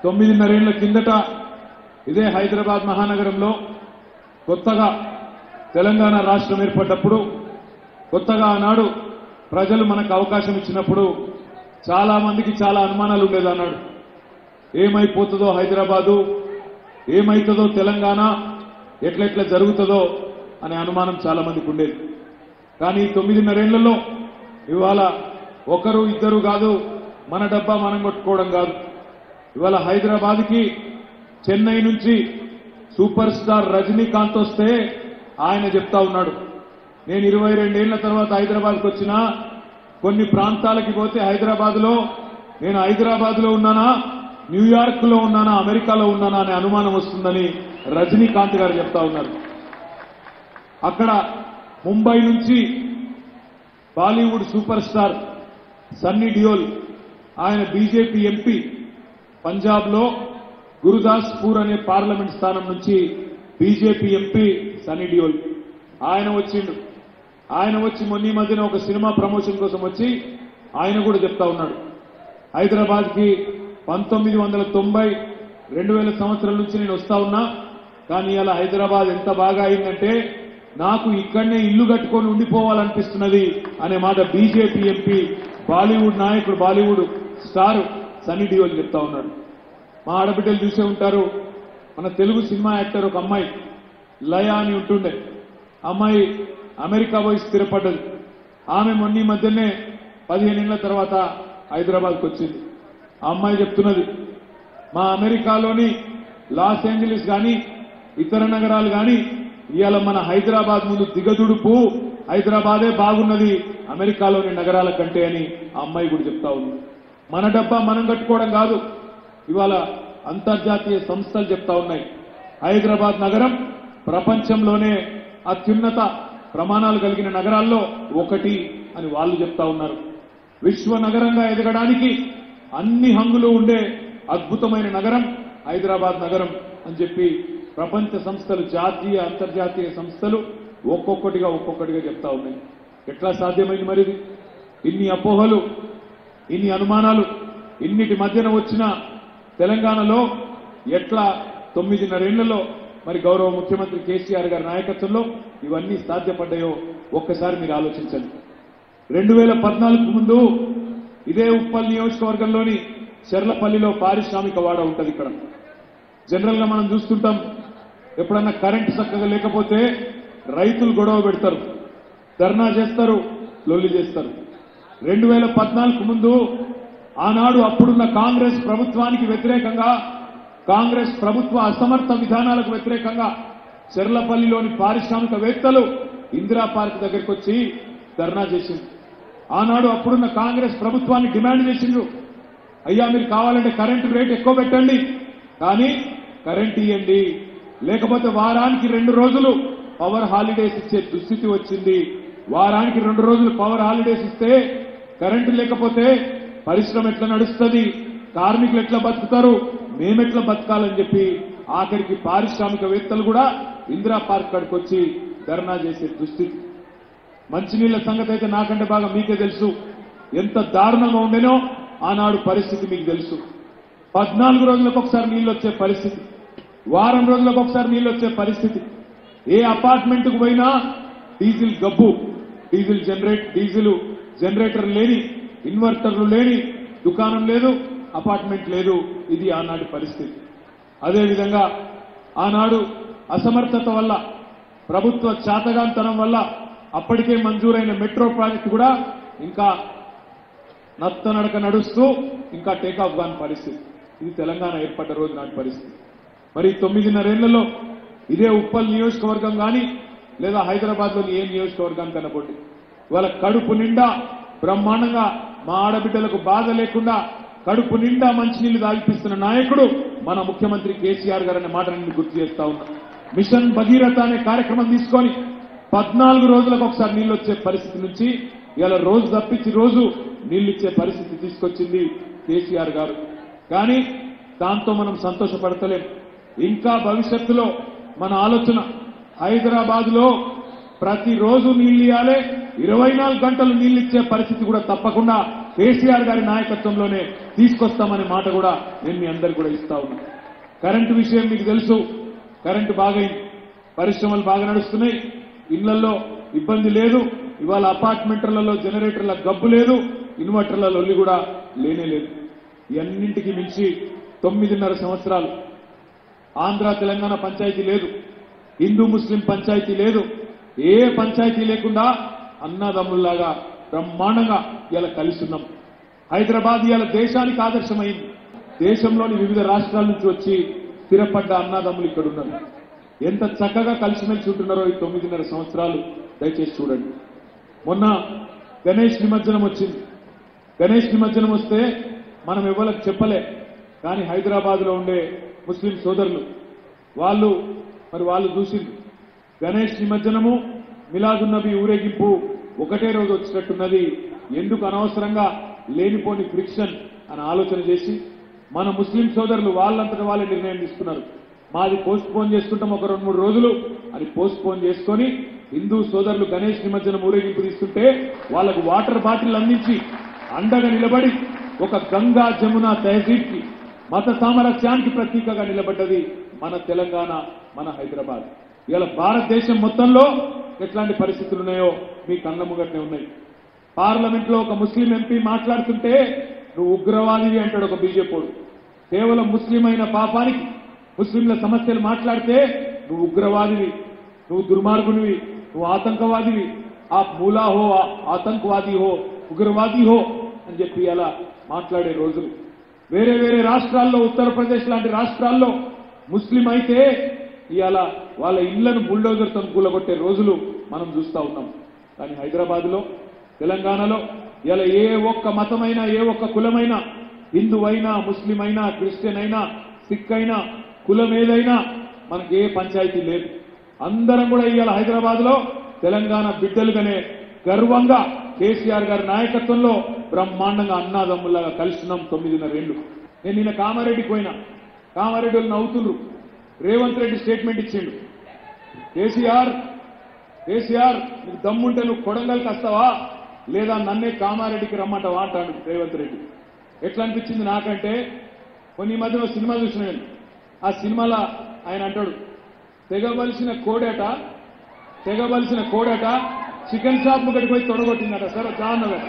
తొమ్మిదిన్నరేళ్ల కిందట ఇదే హైదరాబాద్ మహానగరంలో కొత్తగా తెలంగాణ రాష్ట్రం ఏర్పడ్డప్పుడు కొత్తగా ఆనాడు ప్రజలు మనకు అవకాశం ఇచ్చినప్పుడు చాలా మందికి చాలా అనుమానాలు ఉండేది అన్నాడు ఏమైపోతుందో హైదరాబాదు ఏమైతుందో తెలంగాణ ఎట్లెట్లా జరుగుతుందో అనే అనుమానం చాలా మందికి ఉండేది కానీ ఈ తొమ్మిదిన్నరేళ్లలో ఇవాళ ఒకరు ఇద్దరు కాదు మన డబ్బా మనం కొట్టుకోవడం కాదు ఇవాళ హైదరాబాద్కి చెన్నై నుంచి సూపర్ స్టార్ రజనీకాంత్ వస్తే ఆయన చెప్తా ఉన్నాడు నేను ఇరవై రెండేళ్ల తర్వాత హైదరాబాద్కి వచ్చినా కొన్ని ప్రాంతాలకి పోతే హైదరాబాద్ లో నేను హైదరాబాద్ లో ఉన్నానా న్యూయార్క్ లో ఉన్నానా అమెరికాలో ఉన్నానా అనే అనుమానం వస్తుందని రజనీకాంత్ గారు చెప్తా ఉన్నారు అక్కడ ముంబై నుంచి Bollywood super star Sunny Deol ఆయన బీజేపీ ఎంపీ పంజాబ్ లో గురుదాస్పూర్ అనే పార్లమెంట్ స్థానం నుంచి బీజేపీ ఎంపీ సన్నీ డియోల్ ఆయన వచ్చిండు ఆయన వచ్చి మొన్న ఈ మధ్యన ఒక సినిమా ప్రమోషన్ కోసం వచ్చి ఆయన కూడా చెప్తా ఉన్నాడు హైదరాబాద్ కి పంతొమ్మిది వందల తొంభై రెండు వేల సంవత్సరాల నుంచి నేను వస్తా ఉన్నా కానీ ఇలా హైదరాబాద్ ఎంత బాగా అయిందంటే నాకు ఇక్కడనే ఇల్లు కట్టుకొని ఉండిపోవాలనిపిస్తున్నది అనే మాట బీజేపీ ఎంపీ బాలీవుడ్ నాయకుడు బాలీవుడ్ స్టార్ సన్నీ డియోల్ చెప్తా ఉన్నాడు మా ఆడబిడ్డలు చూసే ఉంటారు మన తెలుగు సినిమా యాక్టర్ ఒక అమ్మాయి లయ అని ఉంటుండే అమ్మాయి అమెరికా పోయి స్థిరపడ్డది ఆమె మొన్న ఈ మధ్యనే పదిహేనేళ్ల తర్వాత హైదరాబాద్కి వచ్చింది ఆ అమ్మాయి చెప్తున్నది మా అమెరికాలోని లాస్ ఏంజలీస్ కానీ ఇతర నగరాలు కానీ ఇవాళ మన హైదరాబాద్ ముందు దిగదుడుపు హైదరాబాదే బాగున్నది అమెరికాలోని నగరాల కంటే అని ఆ అమ్మాయి కూడా చెప్తా ఉంది మన డబ్బా మనం కట్టుకోవడం కాదు ఇవాళ అంతర్జాతీయ సంస్థలు చెప్తా ఉన్నాయి హైదరాబాద్ నగరం ప్రపంచంలోనే అత్యున్నత ప్రమాణాలు కలిగిన నగరాల్లో ఒకటి అని వాళ్ళు చెప్తా ఉన్నారు విశ్వ నగరంగా ఎదగడానికి అన్ని హంగులు ఉండే అద్భుతమైన నగరం హైదరాబాద్ నగరం అని చెప్పి ప్రపంచ సంస్థలు జాతీయ అంతర్జాతీయ సంస్థలు ఒక్కొక్కటిగా ఒక్కొక్కటిగా చెప్తా ఉన్నాయి ఎట్లా సాధ్యమైంది మరి ఇది? ఇన్ని అపోహలు ఇన్ని అనుమానాలు ఇన్నిటి మధ్యన వచ్చిన తెలంగాణలో ఎట్లా తొమ్మిదిన్నరేళ్లలో మరి గౌరవ ముఖ్యమంత్రి కేసీఆర్ గారి నాయకత్వంలో ఇవన్నీ సాధ్యపడ్డాయో ఒక్కసారి మీరు ఆలోచించండి రెండు వేల పద్నాలుగు ముందు ఇదే ఉప్పల్ నియోజకవర్గంలోని చెర్లపల్లిలో పారిశ్రామిక వాడ ఉంటది ఇక్కడ జనరల్ గా మనం చూస్తుంటాం ఎప్పుడన్నా కరెంట్ చక్కగా లేకపోతే రైతులు గొడవ పెడతారు ధర్నా చేస్తారు లొల్లి చేస్తారు రెండు వేల పద్నాలుగు ముందు ఆనాడు అప్పుడున్న కాంగ్రెస్ ప్రభుత్వానికి వ్యతిరేకంగా కాంగ్రెస్ ప్రభుత్వ అసమర్థ విధానాలకు వ్యతిరేకంగా చెర్లపల్లిలోని పారిశ్రామికవేత్తలు ఇందిరా పార్క్ దగ్గరికి వచ్చి ధర్నా చేసింది ఆనాడు అప్పుడున్న కాంగ్రెస్ ప్రభుత్వాన్ని డిమాండ్ చేసిండ్రు అయ్యా మీరు కావాలంటే కరెంటు రేట్ ఎక్కువ పెట్టండి కానీ కరెంట్ ఇవ్వండి లేకపోతే వారానికి రెండు రోజులు పవర్ హాలిడేస్ ఇచ్చే దుస్థితి వచ్చింది వారానికి రెండు రోజులు పవర్ హాలిడేస్ ఇస్తే కరెంటు లేకపోతే పరిశ్రమ ఎట్లా నడుస్తుంది కార్మికులు ఎట్లా బతుకుతారు మేమెట్లా బతకాలని చెప్పి ఆఖరికి పారిశ్రామికవేత్తలు కూడా ఇందిరా పార్క్ కాడికి వచ్చి ధర్నా చేసే దుస్థితి మంచినీళ్ల సంగతి అయితే నాకంటే బాగా మీకే తెలుసు ఎంత దారుణంగా ఉండేనో ఆనాడు పరిస్థితి మీకు తెలుసు పద్నాలుగు రోజులకు ఒకసారి నీళ్ళు వచ్చే పరిస్థితి వారం రోజులకు ఒకసారి నీళ్ళు వచ్చే పరిస్థితి ఏ అపార్ట్మెంట్కు పోయినా డీజిల్ గబ్బు డీజిల్ జనరేట్ డీజిల్ జనరేటర్ లేని ఇన్వర్టర్లు లేని దుకాణం లేదు అపార్ట్మెంట్ లేదు ఇది ఆనాటి పరిస్థితి అదేవిధంగా ఆనాడు అసమర్థత వల్ల ప్రభుత్వ చాతగాంతనం వల్ల అప్పటికే మంజూరైన మెట్రో ప్రాజెక్టు కూడా ఇంకా నత్తనడక నడుస్తూ ఇంకా టేకాఫ్ కాని పరిస్థితి ఇది తెలంగాణ ఏర్పడ్డ రోజు నాటి పరిస్థితి మరి తొమ్మిదిన్నరేళ్లలో ఇదే ఉప్పల్ నియోజకవర్గం కానీ లేదా హైదరాబాద్ లోని ఏ నియోజకవర్గానికి కనపడి వాళ్ళ కడుపు నిండా బ్రహ్మాండంగా మా ఆడబిడ్డలకు బాధ లేకుండా కడుపు నిండా మంచినీళ్లు తాగిపిస్తున్న నాయకుడు మన ముఖ్యమంత్రి కేసీఆర్ గారు అనే మాట నేను గుర్తు చేస్తా ఉన్నా మిషన్ భగీరథ అనే కార్యక్రమం తీసుకొని పద్నాలుగు రోజులకు ఒకసారి నీళ్ళు వచ్చే పరిస్థితి నుంచి ఇలా రోజు తప్పించి రోజు నీళ్ళు ఇచ్చే పరిస్థితి తీసుకొచ్చింది కేసీఆర్ గారు కానీ దాంతో మనం సంతోషపడతలేం ఇంకా భవిష్యత్తులో మన ఆలోచన హైదరాబాద్ లో ప్రతిరోజు నీళ్లు ఇవ్వాలి ఇరవై నాలుగు గంటలు నీళ్లు ఇచ్చే పరిస్థితి కూడా తప్పకుండా కేసీఆర్ గారి నాయకత్వంలోనే తీసుకొస్తామనే మాట కూడా నేను మీ అందరికి కూడా ఇస్తా ఉన్నా కరెంటు విషయం మీకు తెలుసు కరెంటు బాగైంది పరిశ్రమలు బాగా నడుస్తున్నాయి ఇళ్లలో ఇబ్బంది లేదు ఇవాళ అపార్ట్మెంట్లలో జనరేటర్ల గబ్బు లేదు ఇన్వర్టర్ల లొల్లి కూడా లేనే లేదు ఇవన్నింటికి మించి తొమ్మిదిన్నర సంవత్సరాలు ఆంధ్ర తెలంగాణ పంచాయతీ లేదు హిందూ ముస్లిం పంచాయతీ లేదు ఏ పంచాయతీ లేకుండా అన్నదమ్ముల్లాగా బ్రహ్మాండంగా ఇలా కలిస్తున్నాం హైదరాబాద్ ఇవాళ దేశానికి ఆదర్శమైంది దేశంలోని వివిధ రాష్ట్రాల నుంచి వచ్చి స్థిరపడ్డ అన్నదమ్ములు ఇక్కడ ఉన్నారు ఎంత చక్కగా కలిసిమెలిసి ఉంటున్నారో ఈ తొమ్మిదిన్నర సంవత్సరాలు దయచేసి చూడండి మొన్న గణేష్ నిమజ్జనం వచ్చింది గణేష్ నిమజ్జనం వస్తే మనం ఎవరికి చెప్పలే కానీ హైదరాబాద్ లో ఉండే ముస్లిం సోదరులు వాళ్ళు మరి వాళ్ళు చూసింది గణేష్ నిమజ్జనము మిలాదున్నబి ఊరేగింపు ఒకటే రోజు వచ్చినట్టున్నది ఎందుకు అనవసరంగా లేనిపోని ఫ్రిక్షన్ అని ఆలోచన చేసి మన ముస్లిం సోదరులు వాళ్ళంతటా వాళ్ళే నిర్ణయం తీసుకున్నారు మాది పోస్ట్ పోన్ చేసుకుంటాం ఒక రెండు మూడు రోజులు అని పోస్ట్ పోన్ చేసుకొని హిందూ సోదరులు గణేష్ నిమజ్జనం ఊరేగింపు తీసుకుంటే వాళ్ళకు వాటర్ బాటిల్ అందించి అండగా నిలబడి ఒక గంగా జమున తహజీబ్ కి మత సామరస్యానికి ప్రతీకగా నిలబడ్డది మన తెలంగాణ మన హైదరాబాద్ ఇలా భారతదేశం మొత్తంలో ఎట్లాంటి పరిస్థితులు ఉన్నాయో మీ కళ్ళ ముగట్నే ఉన్నాయి పార్లమెంట్ లో ఒక ముస్లిం ఎంపీ మాట్లాడుతుంటే నువ్వు ఉగ్రవాదివి అంటాడు ఒక బీజేపీడు కేవలం ముస్లిం అయిన పాపానికి ముస్లింల సమస్యలు మాట్లాడితే నువ్వు ఉగ్రవాదివి నువ్వు దుర్మార్గునివి నువ్వు ఆతంకవాదివి ఆ మూలా హో ఆ ఆతంకవాది హో ఉగ్రవాది హో అని చెప్పి అలా మాట్లాడే రోజులు వేరే వేరే రాష్ట్రాల్లో ఉత్తరప్రదేశ్ లాంటి రాష్ట్రాల్లో ముస్లిం అయితే ఇవాళ వాళ్ళ ఇళ్లను బుల్డోజర్తో కూలగొట్టే రోజులు మనం చూస్తా ఉన్నాం కానీ హైదరాబాద్ లో తెలంగాణలో ఇలా ఏ ఒక్క మతమైనా ఏ ఒక్క కులమైనా హిందువైనా ముస్లిం అయినా క్రిస్టియన్ అయినా సిక్ అయినా కులం ఏదైనా మనకి ఏ పంచాయతీ లేదు అందరం కూడా ఇవాళ హైదరాబాద్ లో తెలంగాణ బిడ్డలుగానే గర్వంగా కేసీఆర్ గారి నాయకత్వంలో బ్రహ్మాండంగా అన్నాదమ్ముల్లాగా కలుస్తున్నాం తొమ్మిదిన్నర ఏళ్ళు నేను నిన్న కామారెడ్డికి పోయినా కామారెడ్డి వాళ్ళు నవ్వుతుండ్రు రేవంత్ రెడ్డి స్టేట్మెంట్ ఇచ్చిండు కేసీఆర్ కేసీఆర్ నీకు దమ్ముంటే నువ్వు కొడంగల్కి వస్తావా లేదా నన్నే కామారెడ్డికి రమ్మంటావా అంటాడు రేవంత్ రెడ్డి ఎట్లా అనిపించింది నాకంటే కొన్ని ఈ మధ్యన ఓ సినిమా చూసిన నేను ఆ సినిమాలో ఆయన అంటాడు తెగవలసిన కోడేట తెగవలసిన కోడేట చికెన్ షాప్ ముందరికి పోయి తొడగొట్టిందట సరే జానగర్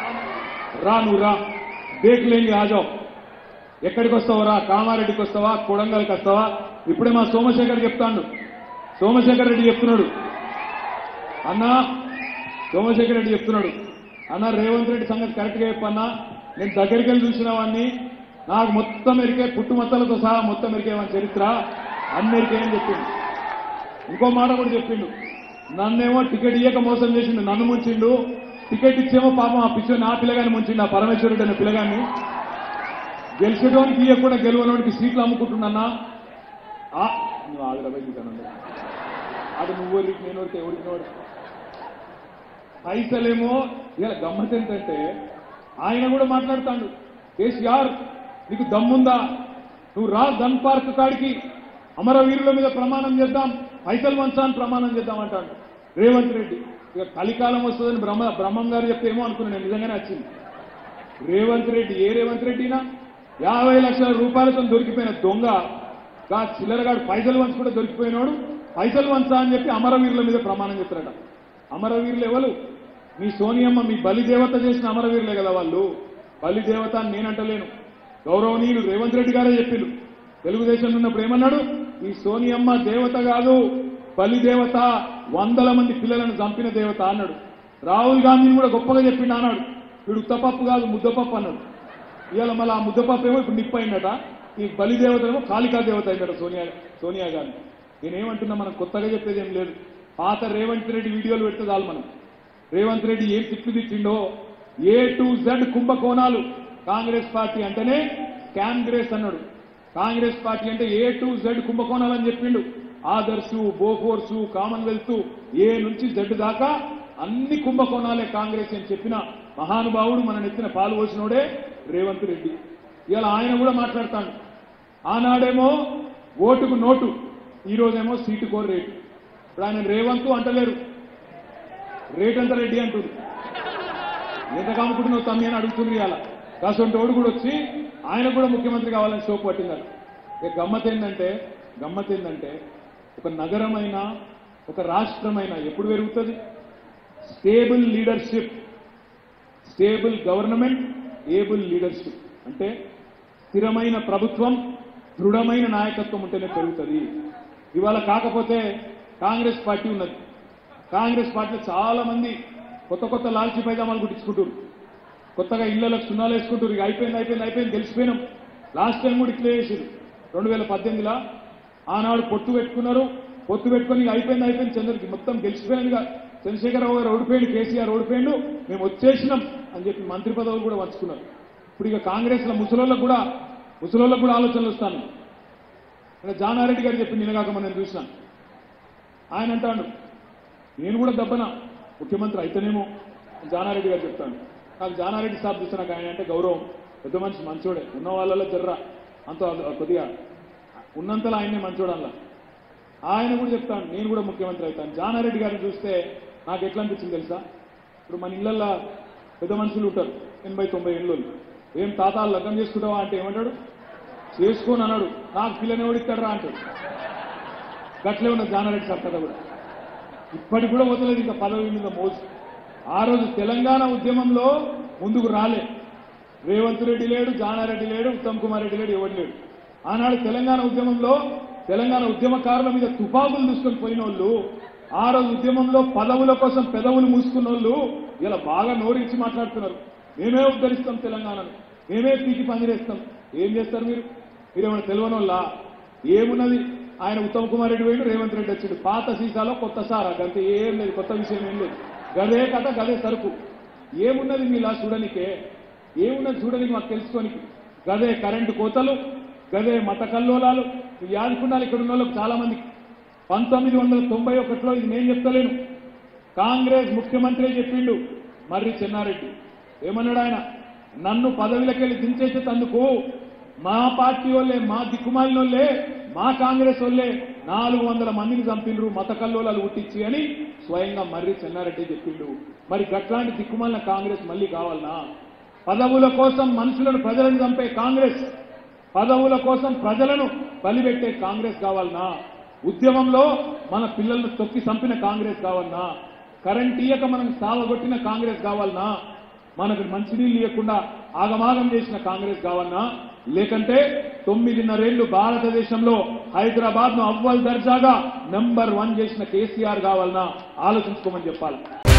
రా నువ్వు రా దేక్లేంగి ఆజావు ఎక్కడికి వస్తావు రా కామారెడ్డికి వస్తావా కొడంగల్కి వస్తావా ఇప్పుడే మా సోమశేఖర్ చెప్తాడు సోమశేఖర్ రెడ్డి చెప్తున్నాడు అన్నా సోమశేఖర్ రెడ్డి చెప్తున్నాడు అన్న రేవంత్ రెడ్డి సంగతి కరెక్ట్ గా చెప్పన్నా నేను దగ్గరికి వెళ్ళి చూసిన వాడిని నాకు మొత్తం ఎరికే పుట్టుమత్తలతో సహా మొత్తం ఎరికేమని చరిత్ర అన్ని ఎరికేయని చెప్పిండు ఇంకో మాట కూడా చెప్పిండు నన్నేమో టికెట్ ఇయ్యక మోసం చేసిండు నన్ను ముంచిండు టికెట్ ఇచ్చేమో పాపం ఆ పిచ్చో నా పిల్లగాని ముంచిండు ఆ పరమేశ్వరుడు అనే పిల్లగాన్ని గెలిచేటోనికి ఇయ్యకుండా గెలవనోనికి సీట్లు అమ్ముకుంటున్నా ఆ, నువ్వు ఆగ్రహం అది నువ్వు ఎవరికి నేను ఎవరికి ఎవరికి ఎవరికి పైసలేమో ఇలా గమ్మత్ ఏంటంటే ఆయన కూడా మాట్లాడుతాడు కేసీఆర్ నీకు దమ్ముందా నువ్వు రా గన్ పార్క్ కాడికి అమరవీరుల మీద ప్రమాణం చేద్దాం పైసలు వంచాలని ప్రమాణం చేద్దాం అంటాడు రేవంత్ రెడ్డి ఇక కలికాలం వస్తుందని బ్రహ్మ బ్రహ్మం గారు చెప్తే ఏమో అనుకున్నాను నేను నిజంగానే వచ్చింది రేవంత్ రెడ్డి ఏ రేవంత్ రెడ్డినా యాభై లక్షల రూపాయలతో దొరికిపోయిన దొంగ గా చిల్లరగాడు పైసలు వంచి కూడా దొరికిపోయినాడు పైసలు వంచా అని చెప్పి అమరవీరుల మీద ప్రమాణం చేస్తారట అమరవీరులు ఎవరు మీ సోనియమ్మ మీ బలిదేవత చేసిన అమరవీరులే కదా వాళ్ళు బలిదేవత అని నేనంటలేను గౌరవనీయులు రేవంత్ రెడ్డి గారే చెప్పిండు తెలుగుదేశంలో ఉన్నప్పుడు ఏమన్నాడు ఈ సోనియమ్మ దేవత కాదు బలిదేవత వందల మంది పిల్లలను చంపిన దేవత అన్నాడు రాహుల్ గాంధీని కూడా గొప్పగా చెప్పిండు అన్నాడు వీడు ఉత్తపప్పు కాదు ముద్దపప్పు అన్నాడు ఇవాళ మళ్ళీ ఆ ముద్దపప్పు ఏమో ఇప్పుడు నిప్పు అయిందట ఈ బలిదేవత ఏమో కాళికా దేవత అయిందట సోనియా సోనియా గాంధీ నేనేమంటున్నా మనం కొత్తగా చెప్పేది ఏం లేదు పాత రేవంత్ రెడ్డి వీడియోలు పెడితే చాలు మనం రేవంత్ రెడ్డి ఏం తిప్పి తిట్టిండో ఏ టు జెడ్ కుంభకోణాలు కాంగ్రెస్ పార్టీ అంటేనే కాంగ్రెస్ అన్నాడు కాంగ్రెస్ పార్టీ అంటే ఏ టు జెడ్ కుంభకోణాలు అని చెప్పిండు ఆదర్శు బోఫోర్సు కామన్వెల్త్ ఏ నుంచి జెడ్ దాకా అన్ని కుంభకోణాలే కాంగ్రెస్ అని చెప్పిన మహానుభావుడు మన నెత్తిన పాలు పోసినోడే రేవంత్ రెడ్డి ఇలా ఆయన కూడా మాట్లాడతాడు ఆనాడేమో ఓటుకు నోటు ఈ రోజేమో సీటు కోరు రేటు ఇప్పుడు ఆయన రేవంత్ అంటలేరు రేట్ అంత రెడ్డి అంటుంది ఎంత కాముకుంటున్నావు తమ్మి అని అడుగుతుంది ఇవాళ కాసంటి వాడు కూడా వచ్చి ఆయన కూడా ముఖ్యమంత్రి కావాలని షోక్ పట్టిందట ఇక గమ్మత్ ఏంటంటే గమ్మత్ ఏంటంటే ఒక నగరమైనా ఒక రాష్ట్రమైనా ఎప్పుడు పెరుగుతుంది stable leadership stable government able leadership అంటే స్థిరమైన ప్రభుత్వం దృఢమైన నాయకత్వం ఉంటేనే పెరుగుతుంది ఇవాళ కాకపోతే కాంగ్రెస్ పార్టీ ఉన్నది కాంగ్రెస్ పార్టీలో చాలా మంది కొత్త కొత్త లాల్చి పైజామాలు కుట్టించుకుంటారు కొత్తగా ఇళ్లకు సున్నాలు వేసుకుంటారు ఇక అయిపోయింది అయిపోయింది అయిపోయింది తెలిసిపోయినాం లాస్ట్ టైం కూడా ఇట్లే చేసారు రెండు వేల పద్దెనిమిదిలో ఆనాడు పొట్టు పెట్టుకున్నారు పొత్తు పెట్టుకొని ఇక అయిపోయింది అయిపోయింది చంద్రుడికి మొత్తం గెలిచిపోయినదిగా చంద్రశేఖరరావు గారు ఓడిపోయిండు కేసీఆర్ ఓడిపోయిండు మేము వచ్చేసినాం అని చెప్పి మంత్రి పదవులు కూడా పంచుకున్నారు ఇప్పుడు ఇక కాంగ్రెస్ లో ముసలోళ్ళకు కూడా ముసలోళ్ళకు కూడా ఆలోచనలు వస్తాను ఇక్కడ జానారెడ్డి గారు చెప్పి నిన్నగాక మనం చూసినాను ఆయన అంటాడు నేను కూడా దెబ్బన ముఖ్యమంత్రి అయితేనేమో అని జానారెడ్డి గారు చెప్తాను నాకు జానారెడ్డి సాబ్ చూస్తే నాకు ఆయన అంటే గౌరవం పెద్ద మనిషి మంచోడే ఉన్న వాళ్ళలో జర్రా అంత కొద్దిగా ఉన్నంతలో ఆయనే మంచోడు అలా ఆయన కూడా చెప్తాను నేను కూడా ముఖ్యమంత్రి అవుతాను జానారెడ్డి గారిని చూస్తే నాకు ఎట్లా అనిపించింది తెలుసా ఇప్పుడు మన ఇళ్లల్లో పెద్ద మనుషులు ఉంటారు ఎనభై తొంభై ఏళ్ళు ఏం తాతాలు లగ్నం చేసుకుంటావా అంటే ఏమంటాడు చేసుకోని అన్నాడు నాకు పిల్లని ఓడిస్తాడరా అంటాడు గట్లే ఉన్న జానారెడ్డి సార్ కథ కూడా ఇప్పటికి కూడా వదలలేదు ఇంకా పదవి మీద మోసు ఆ రోజు తెలంగాణ ఉద్యమంలో ముందుకు రాలే రేవంత్ రెడ్డి లేడు జానారెడ్డి లేడు ఉత్తమ్ కుమార్ రెడ్డి లేడు ఎవరు లేడు ఆనాడు తెలంగాణ ఉద్యమంలో తెలంగాణ ఉద్యమకారుల మీద తుపాకులు తీసుకొని పోయిన వాళ్ళు ఆ రోజు ఉద్యమంలో పదవుల కోసం పెదవులు మూసుకున్న వాళ్ళు ఇలా బాగా నోరించి మాట్లాడుతున్నారు మేమే ఉద్ధరిస్తాం తెలంగాణను మేమే పీకి పందిరేస్తాం ఏం చేస్తారు మీరు మీరేమైనా తెలియని వాళ్ళ ఏమున్నది ఆయన ఉత్తమ్ కుమార్ రెడ్డి పోయిండు రేవంత్ రెడ్డి వచ్చిండు పాత సీసాలో కొత్త సారా గంతే ఏం లేదు కొత్త విషయం ఏం లేదు గదే కథ గదే సరుకు ఏమున్నది మీలా చూడనికే ఏమున్నది చూడనికి మాకు తెలుసుకోనికి గదే కరెంటు కోతలు గదే మత కల్లోలాలు ఇవి యాదుకున్నారు ఇక్కడ ఉన్న వాళ్ళకి చాలా మంది పంతొమ్మిది వందల తొంభై ఒకటిలో ఇది నేను చెప్తలేను కాంగ్రెస్ ముఖ్యమంత్రి చెప్పిండు మర్రి చెన్నారెడ్డి ఏమన్నాడు ఆయన నన్ను పదవిలకెళ్ళి దించేసేటందుకు మా పార్టీ వాళ్ళే మా దిక్కుమాలిన వాళ్ళే మా కాంగ్రెస్ వాళ్ళే నాలుగు వందల మందిని చంపిండ్రు మత కల్లోలాలు ఉట్టించి అని స్వయంగా మర్రి చెన్నారెడ్డి చెప్పిండు మరి గట్లాంటి దిక్కుమాలిన కాంగ్రెస్ మళ్ళీ కావాలనా పదవుల కోసం మనుషులను ప్రజలను చంపే కాంగ్రెస్ పదవుల కోసం ప్రజలను బలిపెట్టే కాంగ్రెస్ కావాలనా ఉద్యమంలో మన పిల్లలను తొక్కి చంపిన కాంగ్రెస్ కావాలనా కరెంట్ ఇయ్యక మనం సావగొట్టిన కాంగ్రెస్ కావాలనా మనకు మంచినీళ్ళు ఇవ్వకుండా ఆగమాగం చేసిన కాంగ్రెస్ కావాలనా లేకంటే తొమ్మిదిన్నరేళ్లు భారతదేశంలో హైదరాబాద్ ను అవ్వల్ దర్జాగా నంబర్ వన్ చేసిన కేసీఆర్ కావాలనా ఆలోచించుకోమని చెప్పాలి